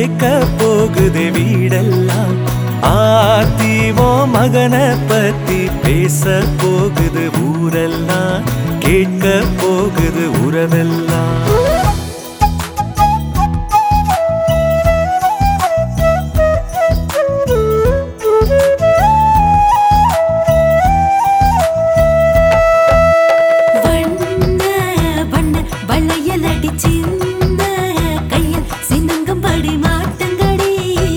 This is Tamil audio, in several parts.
கேட்க போகுது வீடெல்லாம் ஆத்திவோ மகனை பத்தி பேச போகுது ஊரெல்லாம் கேட்க போகுது உறவெல்லாம் வண்ண வண்ண வளையல் அடிச்சிருந்த கையில் சின்னங்கம்படி மாட்டுங்கடி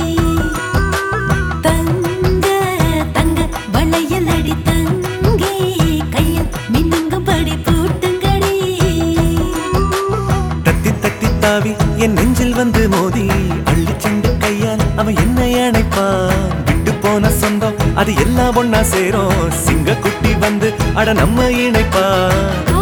தங்க தங்க வளையல் அடி தங்கே கையில் மின்னுங்கம்படி பூட்டுங்கடி தத்தி தத்தி தாவி என் நெஞ்சில் வந்து மோதி அள்ளி செண்டு கையால் அவன் என்னை அணைப்பான் விட்டு போன சொந்தம் அது எல்லாம் ஒன்னா சேரும் சிங்க குட்டி வந்து அட நம்ம இணைப்பான்